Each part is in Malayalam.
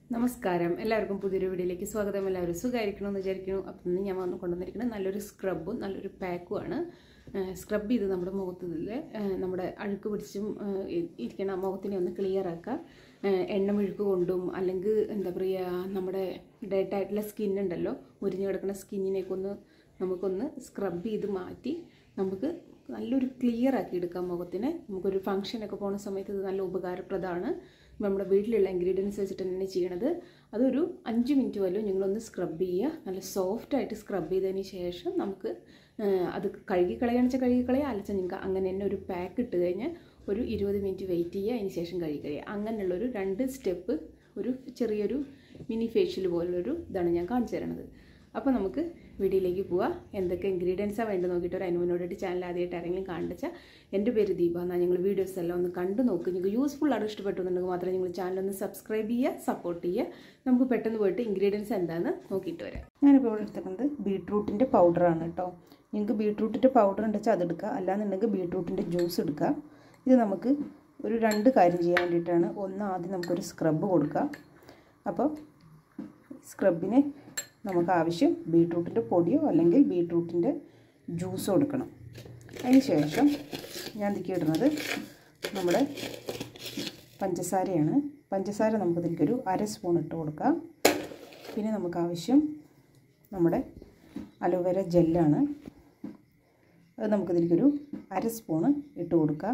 നമസ്കാരം എല്ലാവർക്കും പുതിയൊരു വീഡിയോയിലേക്ക് സ്വാഗതം എല്ലാവരും സുഖമായിരിക്കണമെന്ന് വിചാരിക്കുന്നു അപ്പം ഇന്ന് ഞാൻ വന്ന് കൊണ്ടുവന്നിരിക്കുന്നത് നല്ലൊരു സ്ക്രബും നല്ലൊരു പാക്കുമാണ് സ്ക്രബ് ചെയ്ത് നമ്മുടെ മുഖത്തിൽ നമ്മുടെ അഴുക്ക് പിടിച്ചും ഏഹ്, ഇ- ഇരിക്കണ മുഖത്തിനെ ഒന്ന് ക്ലിയർ ആക്കുക ഏഹ്, എണ്ണമെഴുക്ക് കൊണ്ടും അല്ലെങ്കിൽ എന്താ പറയുക നമ്മുടെ ഡേറ്റ് ആയിട്ടുള്ള സ്കിൻ ഉണ്ടല്ലോ മുരിഞ്ഞു കിടക്കുന്ന സ്കിന്നിനെയൊക്കെ ഒന്ന് നമുക്കൊന്ന് സ്ക്രബ് ചെയ്ത് മാറ്റി നമുക്ക് നല്ലൊരു ക്ലിയർ ആക്കി എടുക്കാം മുഖത്തിനെ നമുക്കൊരു ഫംഗ്ഷനൊക്കെ പോകുന്ന സമയത്ത് ഇത് നല്ല ഉപകാരപ്രദമാണ് നമ്മുടെ വീട്ടിലുള്ള ഇൻഗ്രീഡിയൻസ് വെച്ചിട്ട് തന്നെ ചെയ്യണത് അതൊരു അഞ്ച് മിനിറ്റ് വല്ലതും നിങ്ങളൊന്ന് സ്ക്രബ് ചെയ്യുക നല്ല സോഫ്റ്റ് ആയിട്ട് സ്ക്രബ് ചെയ്തതിന് ശേഷം നമുക്ക് ആ, അത് കഴുകി കളയാന്ന് വെച്ചാൽ കഴുകി കളയുക അലച്ച നിങ്ങൾക്ക് അങ്ങനെ തന്നെ ഒരു പാക്ക് ഇട്ട് കഴിഞ്ഞാൽ ഒരു ഇരുപത് മിനിറ്റ് വെയിറ്റ് ചെയ്യുക അതിന് ശേഷം കഴുകി കഴിയുക അങ്ങനെയുള്ളൊരു രണ്ട് സ്റ്റെപ്പ് ഒരു ചെറിയൊരു മിനി ഫേഷ്യൽ പോലുള്ളൊരു ഇതാണ് ഞാൻ കാണിച്ചു തരണത് അപ്പോൾ നമുക്ക് വീഡിയോയിലേക്ക് പോവാം എന്തൊക്കെ ഇൻഗ്രീഡിയൻസാണ് വേണ്ടത് നോക്കിയിട്ട് ഒരു അനുവിനോടായിട്ട് ചാനൽ ആദ്യമായിട്ട് ആരെങ്കിലും കാണിച്ചാൽ എൻ്റെ പേര് ദീപ എന്നാൽ ഞങ്ങൾ വീഡിയോസ് എല്ലാം ഒന്ന് കണ്ടു നോക്ക് നിങ്ങൾക്ക് യൂസ്ഫുൾ ആയിട്ട് ഇഷ്ടപ്പെട്ടുന്നുണ്ടെങ്കിൽ മാത്രമേ നിങ്ങൾ ചാനൽ ഒന്ന് സബ്സ്ക്രൈബ് ചെയ്യുക സപ്പോർട്ട് ചെയ്യുക നമുക്ക് പെട്ടെന്ന് പോയിട്ട് ഇൻഗ്രീഡിയൻസ് എന്താണെന്ന് നോക്കിയിട്ട് വരാം ഞാനിപ്പോൾ ഇവിടെ എടുത്തിട്ടുണ്ട് ബീട്രൂട്ടിൻ്റെ പൗഡറാണ് കേട്ടോ നിങ്ങൾക്ക് ബീട്രൂട്ടിൻ്റെ പൗഡർ ഉണ്ടെച്ചാൽ അതെടുക്കുക അല്ലാന്നുണ്ടെങ്കിൽ ബീട്രൂട്ടിൻ്റെ ജ്യൂസ് എടുക്കുക ഇത് നമുക്ക് ഒരു രണ്ട് കാര്യം ചെയ്യാൻ വേണ്ടിയിട്ടാണ് ഒന്ന് ആദ്യം നമുക്കൊരു സ്ക്രബ് കൊടുക്കുക അപ്പോൾ സ്ക്രബിന് നമുക്ക് ആവശ്യം ബീട്രൂട്ടിൻ്റെ പൊടിയോ അല്ലെങ്കിൽ ബീട്രൂട്ടിൻ്റെ ജ്യൂസോ എടുക്കണം അതിന് ശേഷം ഞാൻ ഇതിലേക്ക് ഇടുന്നത് നമ്മുടെ പഞ്ചസാരയാണ് പഞ്ചസാര നമുക്ക് ഇതിലേക്കൊരു അര സ്പൂൺ ഇട്ട് കൊടുക്കാം പിന്നെ നമുക്ക് ആവശ്യം നമ്മുടെ അലോവേര ജെല്ലാണ് അത് നമുക്കിതിലേക്കൊരു അര സ്പൂണ് ഇട്ട് കൊടുക്കാം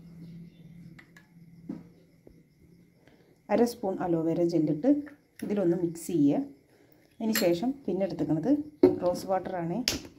അര സ്പൂൺ അലോവേര ജെല്ലിട്ട് ഇതിലൊന്ന് മിക്സ് ചെയ്യുക അതിന് ശേഷം പിന്നെ എടുത്തുക്കുന്നത് റോസ് വാട്ടറാണ്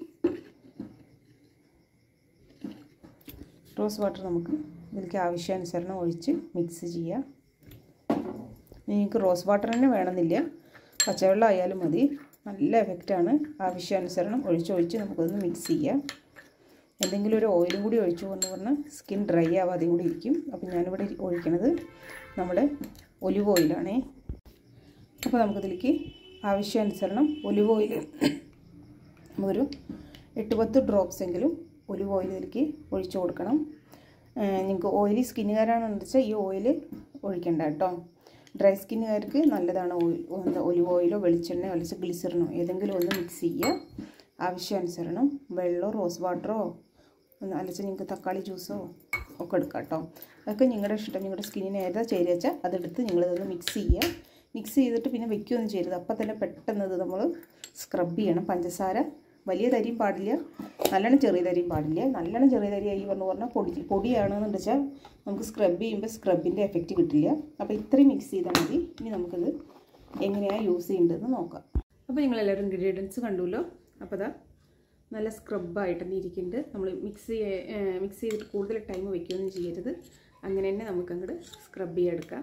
റോസ് വാട്ടർ നമുക്ക് ഇതിലേക്ക് ആവശ്യാനുസരണം ഒഴിച്ച് മിക്സ് ചെയ്യാം നിങ്ങൾക്ക് റോസ് വാട്ടർ തന്നെ വേണമെന്നില്ല പച്ചവെള്ളം ആയാലും മതി നല്ല എഫക്റ്റാണ് ആവശ്യാനുസരണം ഒഴിച്ചൊഴിച്ച് നമുക്കൊന്ന് മിക്സ് ചെയ്യാം എന്തെങ്കിലും ഒരു ഓയിലും കൂടി ഒഴിച്ചു എന്ന് പറഞ്ഞാൽ സ്കിൻ ഡ്രൈ ആവാതെയും കൂടി ഇരിക്കും അപ്പോൾ ഞാനിവിടെ ഒഴിക്കണത് നമ്മുടെ ഒലിവ് ഓയിലാണേ അപ്പോൾ നമുക്കിതിലേക്ക് ആവശ്യാനുസരണം ഒലിവ് ഓയിൽ നമുക്കൊരു എട്ട് പത്ത് ഡ്രോപ്സ് എങ്കിലും ഒലിവ് ഓയിൽ ഇതിലേക്ക് ഒഴിച്ചു കൊടുക്കണം നിങ്ങൾക്ക് ഓയിലി സ്കിന്നുകാരാണെന്ന് വെച്ചാൽ ഈ ഓയിൽ ഒഴിക്കണ്ട കേട്ടോ ഡ്രൈ സ്കിന്നുകാർക്ക് നല്ലതാണ് ഓയിൽ എന്താ ഒലിവ് ഓയിലോ വെളിച്ചെണ്ണയോ അല്ലെങ്കിൽ ഗ്ലിസറിനോ ഏതെങ്കിലും ഒന്ന് മിക്സ് ചെയ്യുക ആവശ്യാനുസരണം വെള്ളമോ റോസ് വാട്ടറോ അല്ലെങ്കിൽ നിങ്ങൾക്ക് തക്കാളി ജ്യൂസോ ഒക്കെ എടുക്കാം കേട്ടോ അതൊക്കെ നിങ്ങളുടെ ഇഷ്ടം നിങ്ങളുടെ സ്കിന്നിന് ഏതാ ചേരുക വെച്ചാൽ അതെടുത്ത് നിങ്ങളിതൊന്ന് മിക്സ് ചെയ്യുക മിക്സ് ചെയ്തിട്ട് പിന്നെ വെക്കുകയൊന്നും ചെയ്യരുത് അപ്പം തന്നെ പെട്ടെന്ന് ഇത് നമ്മൾ സ്ക്രബ് ചെയ്യണം പഞ്ചസാര വലിയ തരിയും പാടില്ല നല്ലോണം ചെറിയ തരിയും പാടില്ല നല്ലോണം ചെറിയ തരിയായി പറഞ്ഞു പറഞ്ഞാൽ പൊടി പൊടിയാണെന്ന് വെച്ചാൽ നമുക്ക് സ്ക്രബ് ചെയ്യുമ്പോൾ സ്ക്രബിൻ്റെ എഫക്റ്റ് കിട്ടില്ല അപ്പോൾ ഇത്രയും മിക്സ് ചെയ്താൽ മതി ഇനി നമുക്കിത് എങ്ങനെയാണ് യൂസ് ചെയ്യേണ്ടതെന്ന് നോക്കാം അപ്പോൾ നിങ്ങളെല്ലാവരും ഇൻഗ്രീഡിയൻസ് കണ്ടുല്ലോ അപ്പോൾ അതാ നല്ല സ്ക്രബായിട്ട് തന്നെ ഇരിക്കുന്നുണ്ട് നമ്മൾ മിക്സ് മിക്സ് ചെയ്തിട്ട് കൂടുതൽ ടൈം വയ്ക്കുകയൊന്നും ചെയ്യരുത് അങ്ങനെ തന്നെ നമുക്ക് അങ്ങോട്ട് സ്ക്രബ് ചെയ്തെടുക്കാം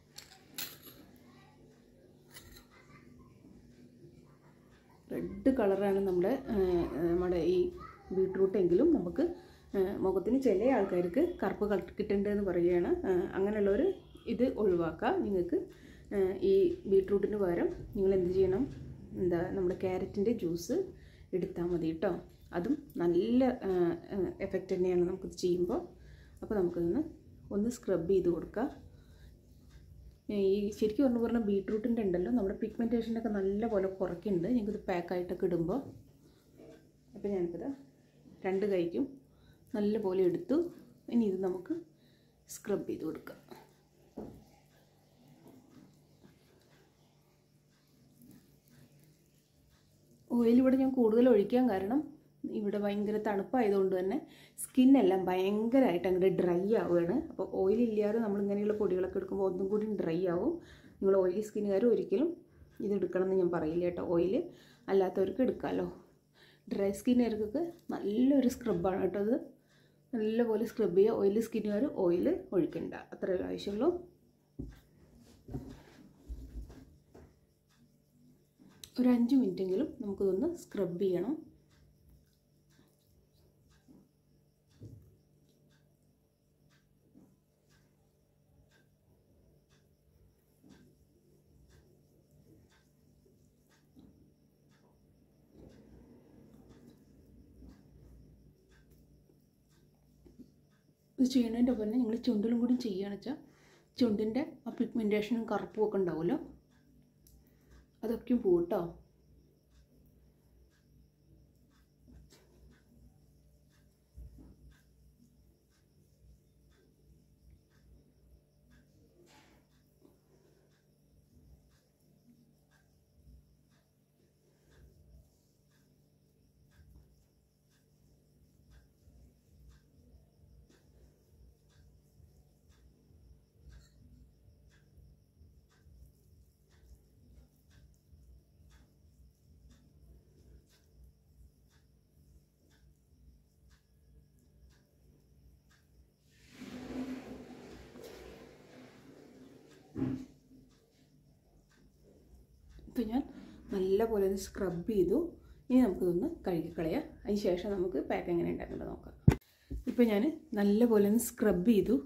റെഡ് കളറാണ് നമ്മുടെ ആ, നമ്മുടെ ഈ ബീട്രൂട്ട് എങ്കിലും നമുക്ക് ആ, മുഖത്തിന് ചില ആൾക്കാർക്ക് കറുപ്പ് കളർ കിട്ടുന്നുണ്ടെന്ന് പറയുകയാണ് ആ, അങ്ങനെയുള്ളവർ ഇത് ഒഴിവാക്കുക നിങ്ങൾക്ക് ആ, ഈ ബീട്രൂട്ടിന് പകരം നിങ്ങൾ എന്ത് ചെയ്യണം എന്താ നമ്മുടെ ക്യാരറ്റിൻ്റെ ജ്യൂസ് എടുത്താൽ മതി കേട്ടോ അതും നല്ല എഫക്റ്റ് തന്നെയാണ് നമുക്കിത് ചെയ്യുമ്പോൾ അപ്പോൾ നമുക്കിതൊന്ന് ഒന്ന് സ്ക്രബ് ചെയ്ത് കൊടുക്കുക ഈ ശരിക്കും പറഞ്ഞു പറഞ്ഞാൽ ബീട്രൂട്ടിൻ്റെ ഉണ്ടല്ലോ നമ്മുടെ പിഗ്മെൻറ്റേഷനൊക്കെ നല്ല പോലെ കുറയ്ക്കുന്നുണ്ട് ഞങ്ങൾക്കിത് പാക്കായിട്ടൊക്കെ ഇടുമ്പോൾ അപ്പോൾ ഞാനിപ്പോൾ രണ്ട് കൈക്കും നല്ല പോലെ എടുത്തു ഇനി ഇത് നമുക്ക് സ്ക്രബ് ചെയ്ത് കൊടുക്കാം ഓയിൽ ഇവിടെ ഞാൻ കൂടുതൽ ഒഴിക്കാൻ കാരണം ഇവിടെ ഭയങ്കര തണുപ്പായതുകൊണ്ട് തന്നെ സ്കിന്നെല്ലാം ഭയങ്കരമായിട്ട് അങ്ങോട്ട് ഡ്രൈ ആവുകയാണ് അപ്പോൾ ഓയിൽ ഇല്ലാതെ നമ്മൾ ഇങ്ങനെയുള്ള പൊടികളൊക്കെ എടുക്കുമ്പോൾ ഒന്നും കൂടി ഡ്രൈ ആവും നിങ്ങൾ ഓയിലി സ്കിന്നുകാർ ഒരിക്കലും ഇത് എടുക്കണമെന്ന് ഞാൻ പറയില്ല കേട്ടോ ഓയിൽ അല്ലാത്തവർക്ക് എടുക്കാമല്ലോ ഡ്രൈ സ്കിന്നുകാർക്കൊക്കെ നല്ലൊരു സ്ക്രബാണ് കേട്ടോ അത് നല്ലപോലെ സ്ക്രബ് ചെയ്യുക ഓയിലി സ്കിന്നുകാർ ഓയിൽ ഒഴിക്കണ്ട അത്രയേ ആവശ്യമുള്ളൂ ഒരു അഞ്ച് മിനിറ്റെങ്കിലും നമുക്കിതൊന്ന് സ്ക്രബ് ചെയ്യണം ഇത് ചെയ്യണതിൻ്റെ ഒപ്പം നിങ്ങൾ ചുണ്ടിലും കൂടി ചെയ്യുകയാണെന്ന് വെച്ചാൽ ചുണ്ടിൻ്റെ ആ പിഗ്മെൻറ്റേഷനും കറുപ്പും ഒക്കെ ഉണ്ടാവുമല്ലോ അതൊക്കെയും പോവും കേട്ടോ ഇപ്പം ഞാൻ നല്ലപോലെ ഒന്ന് സ്ക്രബ് ചെയ്തു ഇനി നമുക്കിതൊന്ന് കഴുകിക്കളയാം അതിന് ശേഷം നമുക്ക് പാക്ക് എങ്ങനെ ഉണ്ടാക്കേണ്ടത് നോക്കാം ഇപ്പം ഞാൻ നല്ലപോലെ ഒന്ന് സ്ക്രബ് ചെയ്തു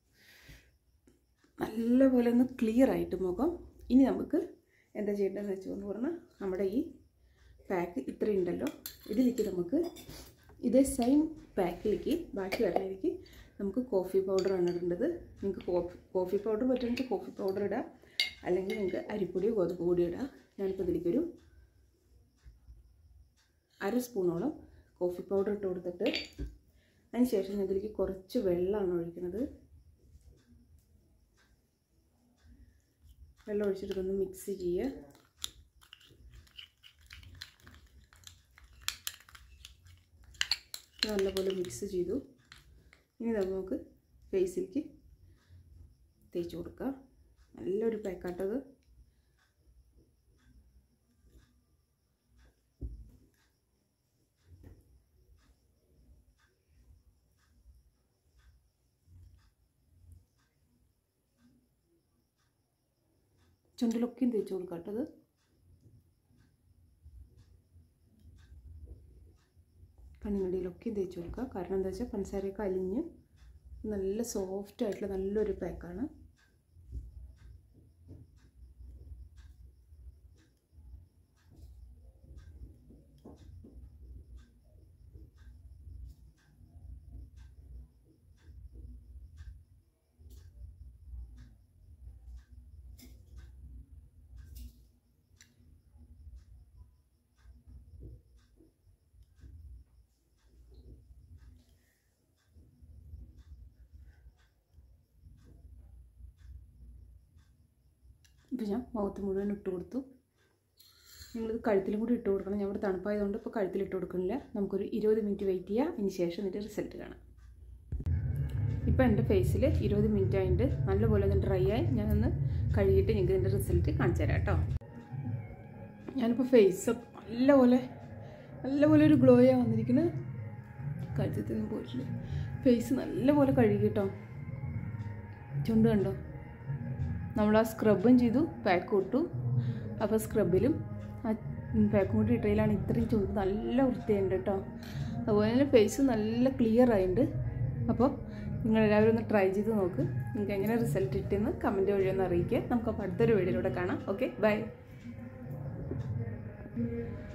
നല്ലപോലെ ഒന്ന് ക്ലിയർ ആയിട്ട് മുഖം ഇനി നമുക്ക് എന്താ ചെയ്യേണ്ടതെന്ന് വെച്ചെന്ന് പറഞ്ഞാൽ നമ്മുടെ ഈ പാക്ക് ഇത്രയുണ്ടല്ലോ ഇതിലേക്ക് നമുക്ക് ഇതേ സെയിം പാക്കിലേക്ക് ബാക്കി വരുന്നതിലേക്ക് നമുക്ക് കോഫി പൗഡറാണ് ഇടേണ്ടത് നിങ്ങൾക്ക് കോഫി കോഫി പൗഡർ പറ്റുമെങ്കിൽ കോഫി പൗഡർ ഇടാം അല്ലെങ്കിൽ നിങ്ങൾക്ക് അരിപ്പൊടിയോ ഗോതമ്പ് പൊടിയോ ഇടാം ഞാനിപ്പോൾ ഇതിലേക്കൊരു അര സ്പൂണോളം കോഫി പൗഡർ ഇട്ട് കൊടുത്തിട്ട് അതിന് ശേഷം ഞാൻ ഇതിലേക്ക് കുറച്ച് വെള്ളമാണ് ഒഴിക്കുന്നത് വെള്ളം ഒഴിച്ചിട്ട് ഇതൊന്ന് മിക്സ് ചെയ്യുക നല്ലപോലെ മിക്സ് ചെയ്തു ഇനി നമുക്ക് ഫേസിലേക്ക് തേച്ച് കൊടുക്കാം നല്ലൊരു പാക്കാട്ടത് ചുണ്ടിലൊക്കെയും തേച്ച് കൊടുക്കാം കേട്ടത് കണ്ണിനടിയിലൊക്കെയും തേച്ച് കൊടുക്കുക കാരണം എന്താ വെച്ചാൽ പഞ്ചസാരയൊക്കെ അലിഞ്ഞ് നല്ല സോഫ്റ്റ് ആയിട്ടുള്ള നല്ലൊരു പാക്കാണ് ഇപ്പോൾ ഞാൻ മുഖത്ത് മുഴുവൻ ഇട്ട് കൊടുത്തു നിങ്ങളിത് കഴുത്തിലും കൂടി ഇട്ട് കൊടുക്കണം ഞാൻ ഇവിടെ തണുപ്പായതുകൊണ്ട് ഇപ്പോൾ കഴുത്തിൽ ഇട്ട് കൊടുക്കണില്ല നമുക്കൊരു ഇരുപത് മിനിറ്റ് വെയിറ്റ് ചെയ്യാം അതിന് ശേഷം ഇതിൻ്റെ റിസൾട്ട് കാണാം ഇപ്പോൾ എൻ്റെ ഫേസിൽ ഇരുപത് മിനിറ്റ് ആയിട്ട് നല്ലപോലെ ഒന്ന് ഡ്രൈ ആയി ഞാനൊന്ന് കഴുകിയിട്ട് നിങ്ങൾക്ക് ഇതിൻ്റെ റിസൾട്ട് കാണിച്ചു തരാം കേട്ടോ ഞാനിപ്പോൾ ഫേസ് നല്ലപോലെ നല്ലപോലെ ഒരു ഗ്ലോയാണ് വന്നിരിക്കുന്നത് കഴുത്തൊന്നും പോയിട്ടില്ല ഫേസ് നല്ലപോലെ കഴുകി കേട്ടോ ചുണ്ട് കണ്ടോ നമ്മൾ ആ സ്ക്രബും ചെയ്തു പാക്ക് ഇട്ടു അപ്പോൾ സ്ക്രബിലും ആ പാക്കും കൂടി ഇട്ടതിലാണ് ഇത്രയും ചുണ്ട് നല്ല വൃത്തിയുണ്ട് കേട്ടോ അതുപോലെ തന്നെ ഫേസ് നല്ല ക്ലിയർ ആയിട്ടുണ്ട് അപ്പോൾ നിങ്ങളെല്ലാവരും ഒന്ന് ട്രൈ ചെയ്ത് നോക്ക് നിങ്ങൾക്ക് എങ്ങനെ റിസൾട്ട് കിട്ടിയെന്ന് കമൻറ്റ് വഴി ഒന്ന് അറിയിക്കുക നമുക്ക് അപ്പോൾ അടുത്തൊരു വീഡിയോയിലൂടെ കാണാം ഓക്കെ ബൈ